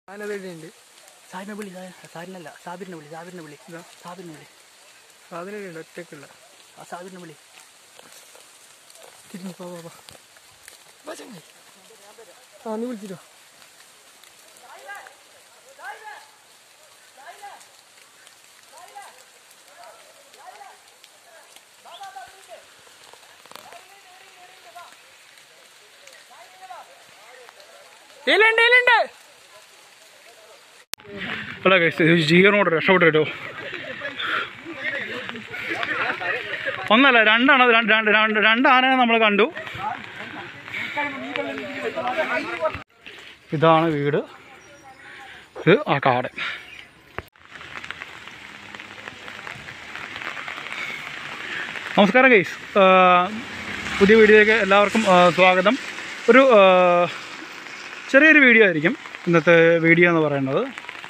ആനതടിയുണ്ട് സാരിനെ വിളി സാ- സാരിനല്ല സാബിറിനെ വിളി സാബിറിനെ വിളി സാബിറിനെ വിളി സാധനമുണ്ട് ഒറ്റക്കുള്ള ആ സാബിറിനെ വിളി തിരിഞ്ഞു പോ പോ, പോ. വാ ചങ്ങായി. ആ നീ വിളിച്ചിട്ടോ ഇതിലുണ്ട് ഇതിലുണ്ട് അല്ല ജീവനോട് രക്ഷപ്പെട്ടു കേട്ടോ ഒന്നല്ല രണ്ടാണ് രണ്ട് രണ്ട് രണ്ട് രണ്ട് ആനയെ നമ്മൾ കണ്ടു ഇതാണ് വീട് ഇത് ആ കാട് നമസ്കാരം ഗൈസ് പുതിയ വീഡിയോയിലേക്ക് എല്ലാവർക്കും ആ, സ്വാഗതം ഒരു ആ, ചെറിയൊരു വീഡിയോ ആയിരിക്കും ഇന്നത്തെ വീഡിയോ എന്ന് പറയുന്നത്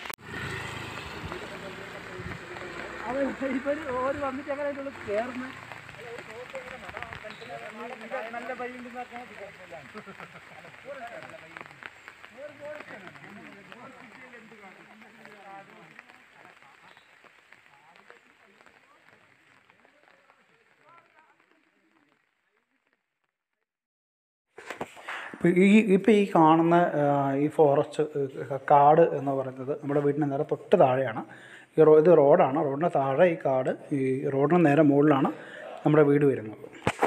ഇപ്പം ഈ ഇപ്പം ഈ കാണുന്ന ആ, ഈ ഫോറസ്റ്റ് ഏ, കാട് എന്ന് പറയുന്നത് നമ്മുടെ വീടിന് നേരെ തൊട്ട് താഴെയാണ് ഈ റോ ഇത് റോഡാണ് റോഡിന് താഴെ ഈ കാട് ഈ റോഡിന് നേരെ മുകളിലാണ് നമ്മുടെ വീട് വരുന്നത്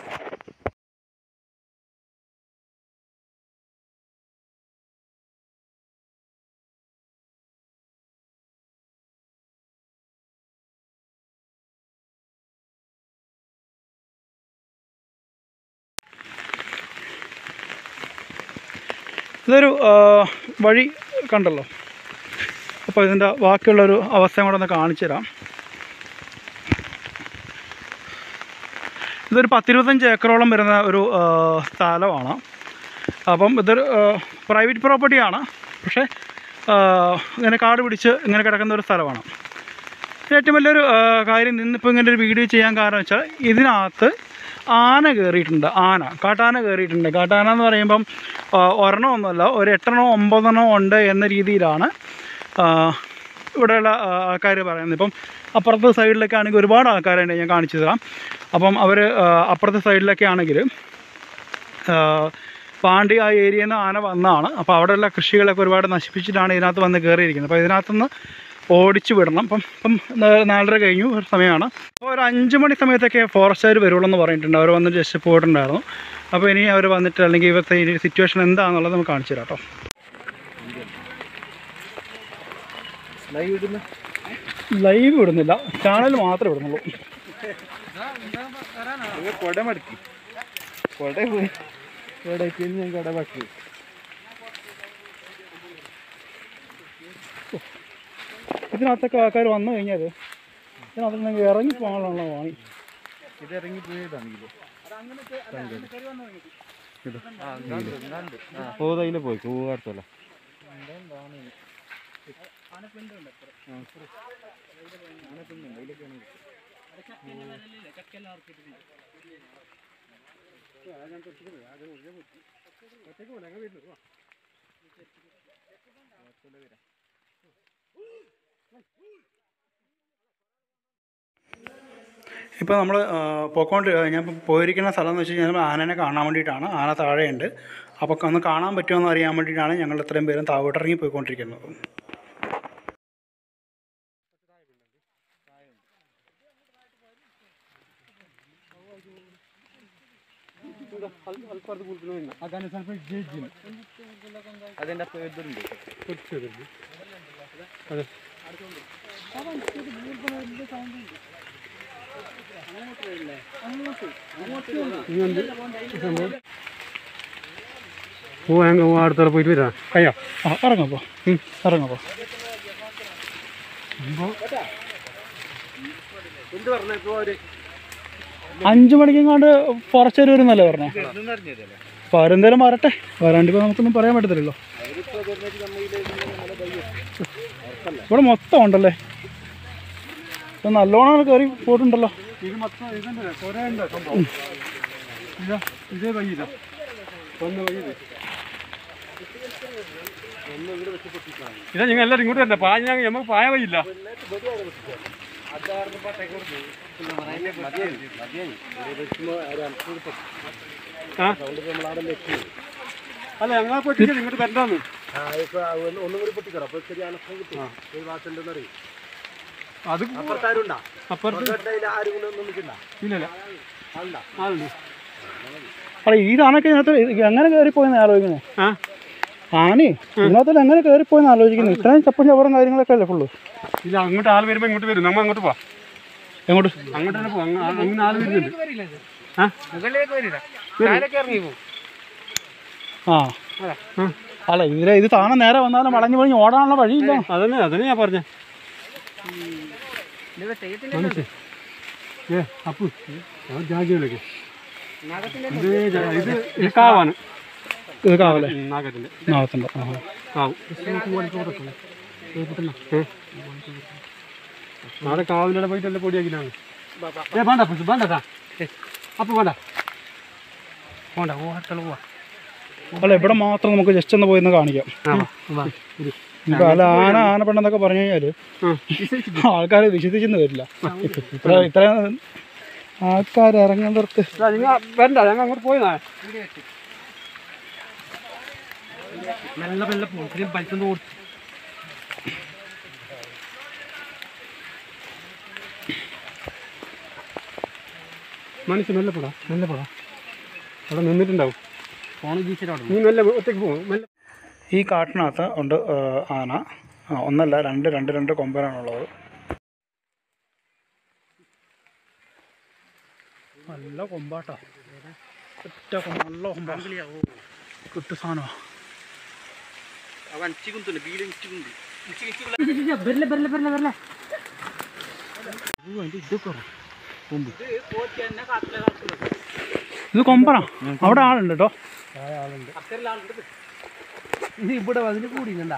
ഇതൊരു ആ, വഴി കണ്ടല്ലോ അപ്പോൾ ഇതിൻ്റെ ബാക്കിയുള്ളൊരു അവസ്ഥയും കൂടെ ഒന്ന് കാണിച്ചു തരാം ഇതൊരു പത്തിരുപത്തഞ്ച് ഏക്കറോളം വരുന്ന ഒരു ആ, സ്ഥലമാണ് അപ്പം ഇതൊരു പ്രൈവറ്റ് പ്രോപ്പർട്ടിയാണ് പക്ഷേ ആ, ഇങ്ങനെ കാട് പിടിച്ച് ഇങ്ങനെ കിടക്കുന്ന ഒരു സ്ഥലമാണ് ഏറ്റവും വലിയൊരു ആ, കാര്യം ഇന്നിപ്പോൾ ഇങ്ങനെ ഒരു വീഡിയോ ചെയ്യാൻ കാരണം വെച്ചാൽ ഇതിനകത്ത് ആന കയറിയിട്ടുണ്ട് ആന കാട്ടാന കയറിയിട്ടുണ്ട് കാട്ടാന എന്ന് പറയുമ്പം ആ, ഒരെണ്ണമൊന്നുമല്ല ഒരു എട്ടെണ്ണോ ഒമ്പതെണ്ണോ ഉണ്ട് എന്ന രീതിയിലാണ് ആ, ഇവിടെയുള്ള ആൾക്കാർ പറയുന്നത് ഇപ്പം അപ്പുറത്തെ സൈഡിലൊക്കെ ആണെങ്കിൽ ഒരുപാട് ആൾക്കാരുണ്ട് ഞാൻ കാണിച്ചു തരാം അപ്പം അവർ അപ്പുറത്തെ സൈഡിലൊക്കെ ആണെങ്കിൽ ആ, പാണ്ടി ആ ഏരിയയിൽ നിന്ന് ആന വന്നതാണ് അപ്പോൾ അവിടെയുള്ള കൃഷികളൊക്കെ ഒരുപാട് നശിപ്പിച്ചിട്ടാണ് ഇതിനകത്ത് വന്ന് കയറിയിരിക്കുന്നത് അപ്പോൾ ഇതിനകത്തുനിന്ന് ഓടിച്ചു വിടണം അപ്പം ഇപ്പം നാ- നാലര കഴിഞ്ഞു ഒരു സമയമാണ് അപ്പോൾ ഒരു അഞ്ച് മണി സമയത്തൊക്കെ ഫോറസ്റ്റുകാർ വരുള്ളൂ എന്ന് പറഞ്ഞിട്ടുണ്ട് അവർ വന്നിട്ട് ജസ്റ്റ് പോയിട്ടുണ്ടായിരുന്നു അപ്പോൾ ഇനി അവർ വന്നിട്ട് അല്ലെങ്കിൽ ഇവിടുത്തെ ഈ സിറ്റുവേഷൻ എന്താണെന്നുള്ളത് നമുക്ക് കാണിച്ചു തരാം കേട്ടോ ലൈവ് വിടുന്നില്ല ചാനൽ മാത്രമേ വിടുന്നുള്ളൂ കൊട മടക്കി കൊട പോയി കൊടയ്ക്ക് ഞാൻ കൊട മടക്കി ഇതിനകത്തൊക്കെ ആൾക്കാർ വന്നു കഴിഞ്ഞാൽ ഇതിനകത്ത് നിങ്ങൾ ഇറങ്ങി പോകാനുള്ള വാങ്ങി ഇത് ഇറങ്ങി പോയതാണെങ്കിലോ പോതയില് പോയി കൂവാർത്തല്ല ഇപ്പോൾ നമ്മൾ പോയിക്കൊണ്ട് ഞാൻ ഇപ്പം പോയിരിക്കുന്ന സ്ഥലം എന്ന് വെച്ച് കഴിഞ്ഞാൽ ആനനെ കാണാൻ വേണ്ടിയിട്ടാണ് ആന താഴെയുണ്ട് അപ്പോൾ ഒന്ന് കാണാൻ പറ്റുമോ എന്ന് അറിയാൻ വേണ്ടിയിട്ടാണ് ഞങ്ങൾ ഇത്രയും പേരും താഴോട്ടിറങ്ങി പോയിക്കൊണ്ടിരിക്കുന്നത് അതിന്റെ അപ്പൊ ഇതുണ്ട് ഓ അങ്ങ് അടുത്തോടെ പോയിട്ട് വരാം അയ്യോ ആ ഇറങ്ങപ്പോ ഇറങ്ങപ്പോ എന്ത് പറഞ്ഞപ്പോ ഒരു അഞ്ച് മണിക്കെങ്ങാണ്ട് ഫോറസ്റ്റ് വരുന്നല്ലേ പറഞ്ഞേ അറിഞ്ഞതല്ലേ അപ്പോൾ അവരെന്തേലും വരട്ടെ വരാണ്ടിപ്പോൾ നമുക്കൊന്നും പറയാൻ പറ്റത്തില്ലല്ലോ ഇവിടെ മൊത്തം ഉണ്ടല്ലേ ഇത് നല്ലോണം കയറി പോയിട്ടുണ്ടല്ലോ ഇത് മൊത്തം ഇതുണ്ട് കുറേ ഉണ്ട് സംഭവം ഇതാ ഇതേ വഴി ഇതാ വന്ന വഴി ഇത് ഇതാ നിങ്ങൾ എല്ലാവരും ഇങ്ങോട്ട് വരണ്ട പാഞ്ഞ നമുക്ക് പായ വയ്യില്ല ആ? അല്ല ഞങ്ങൾ പൊട്ടിക്കൽ ഇങ്ങോട്ട് വരണ്ടാന്ന് ഒന്നും കൂടി പൊട്ടിക്കണം അപ്പൊ ശരി അനക്കം കിട്ടും ഒരു ഭാഗത്തുണ്ടെന്ന് അറിയും അത് അപ്പുറത്താരുണ്ടാ അപ്പുറത്ത് ആരും ഒന്നും നിൽക്കണ്ട ഇല്ലല്ല ആളുണ്ട് അല്ല ഈ ആനൊക്കെ ഇതിനകത്ത് ഇത് എങ്ങനെ കയറിപ്പോയെന്ന് ആലോചിക്കുന്നത് ആ ആനേ ഇതിനകത്ത് എങ്ങനെ കയറിപ്പോയെന്ന് ആലോചിക്കുന്നത് ഇത്രയും ചപ്പും ചവറും കാര്യങ്ങളൊക്കെ അല്ലേ ഫുള്ള് ഇല്ല അങ്ങോട്ട് ആൾ വരുമ്പോ ഇങ്ങോട്ട് വരും നമ്മ അങ്ങോട്ട് പോവാ എങ്ങോട്ട് അങ്ങോട്ട് തന്നെ പോവാം അങ്ങ് അങ്ങനെ ആൾ വരുന്നുണ്ട് ആ ആ അല്ല ഇതിലെ ഇത് താനെ നേരെ വന്നാലും വളഞ്ഞു വളഞ്ഞ് ഓടാനുള്ള വഴിയില്ല അതന്നെ അതന്നെ ഞാൻ പറഞ്ഞേ മനസ്സേ ഏ അപ്പു ഞാൻ ജാഗിയിലേക്ക് ഇത് ജാ- ഇത് ഇത് കാവാണ് ഇത് കാവല്ലേ ഉം, നാഗത്തിന്റെ നാളത്തുണ്ട് ആ കാവും ഏ? നാളെ കാവിൻ്റെ പോയിട്ട് എല്ലാം പൊടിയാക്കിലാണ് ഏ വേണ്ട അപ്പു, വേണ്ട സാ ഏ അപ്പു വേണ്ട വേണ്ട ഓ അടുത്തുള്ള പോവാ അല്ല ഇവിടെ മാത്രം നമുക്ക് ജസ്റ്റ് ഒന്ന് പോയി ഒന്ന് കാണിക്കാം ആ വാ ഇരി. ഇപ്പൊ അല്ല ആന ആന പെണ്ണെന്നൊക്കെ പറഞ്ഞു കഴിഞ്ഞാല് ആ. ആൾക്കാർ വിശ്വസിച്ചെന്ന് വരില്ല ഇത്ര ഇത്ര ആൾക്കാർ ഇറങ്ങുന്നവർക്ക് ഇതാ, നിങ്ങ വരണ്ട ഞങ്ങൾ അങ്ങോട്ട് പോയതാ മെല്ലെ മെല്ലെ പോകും പിന്നെ പൈസ കൊടുത്തു മനസ്സ് മെല്ലെ പോടാ മെല്ലെ പോടാ അവിടെ നിന്നിട്ടുണ്ടാവും ഫോൺ നീ മെല്ലെ ഒറ്റയ്ക്ക് പോകും മെല്ലെ ഈ കാട്ടിനകത്ത് ഉണ്ട് ആ, ആന ആ, ഒന്നല്ല രണ്ട് രണ്ട് രണ്ട് കൊമ്പനാണുള്ളത് നല്ല കൊമ്പാട്ടാ ഒറ്റ കൊമ്പ് നല്ല കൊമ്പാ കിട്ടു സാധനമാ ഇത് കൊമ്പനാ അവിടെ ആളുണ്ട് കേട്ടോ ഇവിടെ വന്നിട്ട് കൂടി കണ്ടാ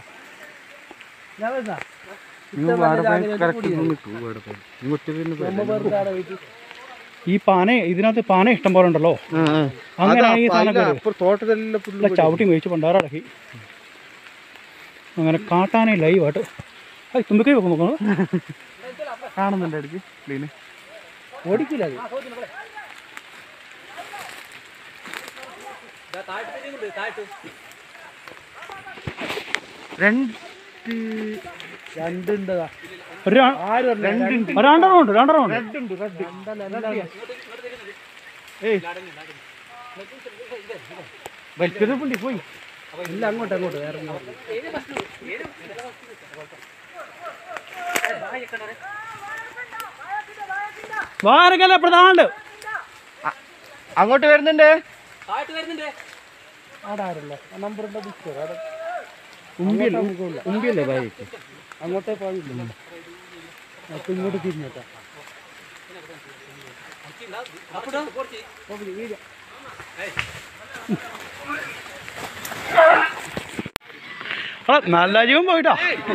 ഈ പാന ഇതിനകത്ത് പാന ഇഷ്ടം പോലെ ഉണ്ടല്ലോ അങ്ങനെ ഈ സാധനം കയറി. തോട്ടത്തിലെല്ലാം ഇല്ല, ചവിട്ടി മേടിച്ച് പണ്ടാറടക്കി അങ്ങനെ കാട്ടാനെ ലൈവായിട്ട് അത് തുമ്പിക്കൈ വെക്കും നോക്കണം കാണുന്നുണ്ട് ഇടയ്ക്ക് ക്ലീന് ഓടിക്കില്ല അത് രണ്ട് രണ്ടുണ്ടതാ ഒരു രാ- രണ്ടുണ്ട് ഒരു രണ്ടെണ്ണം ഉണ്ട് രണ്ടെണ്ണം ഉണ്ട് രണ്ടുണ്ട് റെഡ് വലിച്ചതുണ്ടി പോയി ഇല്ല അങ്ങോട്ട് അങ്ങോട്ട് വേറെ വാരക്കല്ല പ്രധാനുണ്ട് അങ്ങോട്ട് വരുന്നുണ്ട് ഉമ്പിയല്ലേ ഉമ്പിയല്ലേ ബൈക്ക് അങ്ങോട്ടേ പോയില്ല അപ്പൊ ഇങ്ങോട്ട് തിരിഞ്ഞോട്ടാ എടാ, നല്ല ജീവൻ പോയിട്ടോ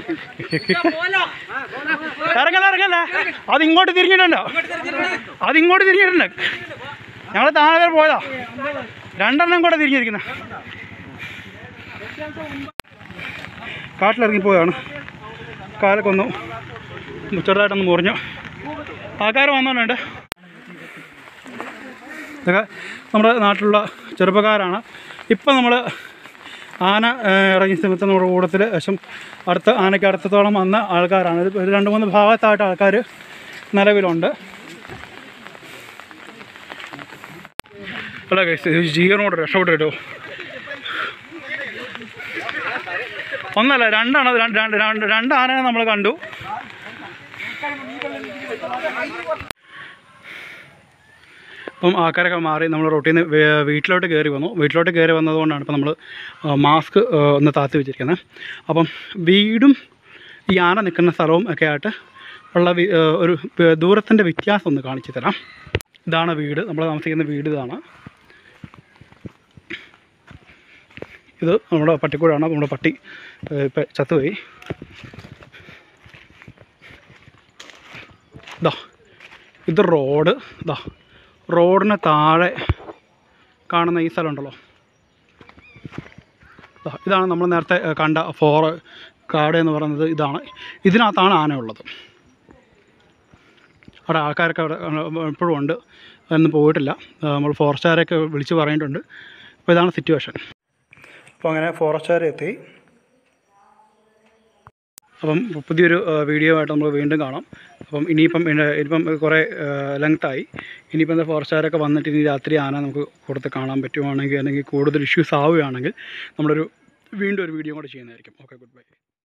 ഇറങ്ങല ഇറങ്ങല്ല അത് ഇങ്ങോട്ട് തിരിഞ്ഞിട്ടുണ്ട് അത് ഇങ്ങോട്ട് തിരിഞ്ഞിട്ടുണ്ട് ഞങ്ങൾ താഴെ വരെ പോയതാ രണ്ടെണ്ണം കൂടെ തിരിഞ്ഞിരിക്കുന്ന കാട്ടിലിറങ്ങി പോയതാണ് കാലൊക്കെ ഒന്ന് ചെറുതായിട്ടൊന്ന് മുറിഞ്ഞു ആൾക്കാർ വന്നോണ്ട് ഇതൊക്കെ നമ്മുടെ നാട്ടിലുള്ള ചെറുപ്പക്കാരാണ് ഇപ്പം നമ്മൾ ആന ഏഹ്, ഇറങ്ങിയ സമയത്ത് നമ്മുടെ കൂട്ടത്തിൽ ശേഷം അടുത്ത ആനയ്ക്ക് അടുത്തത്തോളം വന്ന ആൾക്കാരാണ് ഇത് ഒരു രണ്ട് മൂന്ന് ഭാഗത്തായിട്ട് ആൾക്കാർ നിലവിലുണ്ട് അല്ല ഗൈസ് ജീവനോട് രക്ഷപ്പെട്ടു കേട്ടോ ഒന്നല്ല രണ്ടാണ് അത് രണ്ട് രണ്ട് രണ്ട് രണ്ട് ആനയെ നമ്മൾ കണ്ടു അപ്പം ആൾക്കാരൊക്കെ മാറി നമ്മൾ റോട്ടിൽ നിന്ന് വേ- വീട്ടിലോട്ട് കയറി വന്നു വീട്ടിലോട്ട് കയറി വന്നതുകൊണ്ടാണ് ഇപ്പം നമ്മൾ മാസ്ക് ഒന്ന് താത്തി വെച്ചിരിക്കുന്നത് അപ്പം വീടും ഈ ആന നിൽക്കുന്ന സ്ഥലവും ഒക്കെ ആയിട്ട് ഉള്ള വി- ഏ, ഒരു പ- ദൂരത്തിൻ്റെ വ്യത്യാസം ഒന്ന് കാണിച്ചു തരാം ഇതാണ് വീട് നമ്മൾ താമസിക്കുന്ന വീട് ഇതാണ് ഇത് നമ്മുടെ പട്ടിക്കൂടാണ് നമ്മുടെ പട്ടി ഏ, ഇപ്പം ചത്തുപോയി ഇതാ ഇത് റോഡ് ഇതാ റോഡിന് താഴെ കാണുന്ന ഈ സ്ഥലം ഉണ്ടല്ലോ ദാ ഇതാണ് നമ്മൾ നേരത്തെ ഏ, കണ്ട ഫോറ് കാട് എന്ന് പറയുന്നത് ഇതാണ് ഇതിനകത്താണ് ആന ഉള്ളത് അവിടെ ആൾക്കാരൊക്കെ അവിടെ എപ്പോഴും ഉണ്ട് അതൊന്നും പോയിട്ടില്ല ആ, നമ്മൾ ഫോറസ്റ്റുകാരെയൊക്കെ വിളിച്ച് പറഞ്ഞിട്ടുണ്ട് അപ്പോൾ ഇതാണ് സിറ്റുവേഷൻ അപ്പോൾ അങ്ങനെ ഫോറസ്റ്റുകാരെ എത്തി അപ്പം പുതിയൊരു ആ, വീഡിയോ ആയിട്ട് നമ്മൾ വീണ്ടും കാണാം അപ്പം ഇനിയിപ്പം ഇനി- ഇനിയിപ്പം കുറേ ലെങ്തായി ഇനിയിപ്പം എന്താ ഫോറസ്റ്റുകാരൊക്കെ വന്നിട്ട് ഇനി രാത്രി ആന നമുക്ക് കൊടുത്ത് കാണാൻ പറ്റുവാണെങ്കിൽ അല്ലെങ്കിൽ കൂടുതൽ ഇഷ്യൂസ് ആവുകയാണെങ്കിൽ നമ്മളൊരു വീണ്ടും ഒരു വീഡിയോ കൂടെ ചെയ്യുന്നതായിരിക്കും ഓക്കെ ഗുഡ് ബൈ